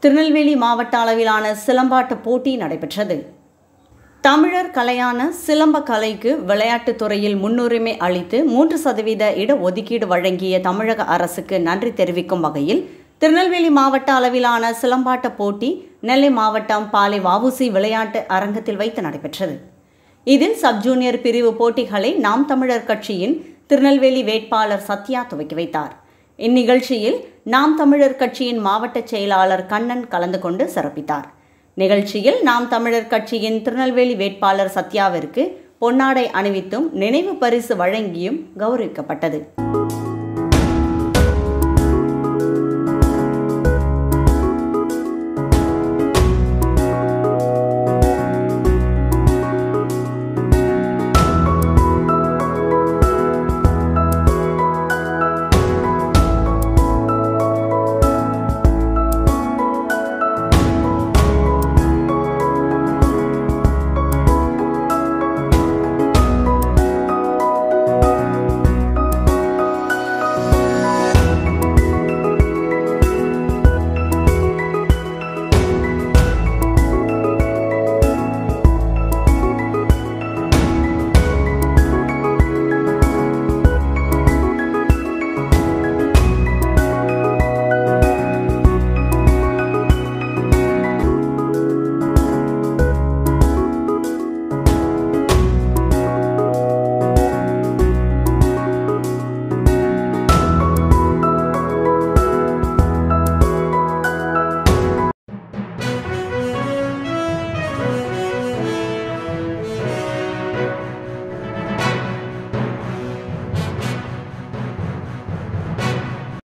திருநெல்வேலி மாவட்ட அளவிலான சிலம்பாட்ட போட்டி நடைபெற்றது தமிழர் கலையான சிலம்ப கலைக்கு விளையாட்டுத் துறையில் முன்னுரிமை அளித்து மூன்று சதவீத இடஒதுக்கீடு வழங்கிய தமிழக அரசுக்கு நன்றி தெரிவிக்கும் வகையில் திருநெல்வேலி மாவட்ட அளவிலான சிலம்பாட்ட போட்டி நெல்லை மாவட்டம் பாலை வவுசி விளையாட்டு அரங்கத்தில் வைத்து நடைபெற்றது இதில் சப் ஜூனியர் பிரிவு போட்டிகளை நாம் தமிழர் கட்சியின் திருநெல்வேலி வேட்பாளர் சத்யா துவக்கி வைத்தார் இந்நிகழ்ச்சியில் நாம் தமிழர் கட்சியின் மாவட்ட செயலாளர் கண்ணன் கலந்து கொண்டு சிறப்பித்தார் நிகழ்ச்சியில் நாம் தமிழர் கட்சியின் திருநெல்வேலி வேட்பாளர் சத்யாவிற்கு பொன்னாடை அணிவித்தும் நினைவு பரிசு வழங்கியும் கௌரவிக்கப்பட்டது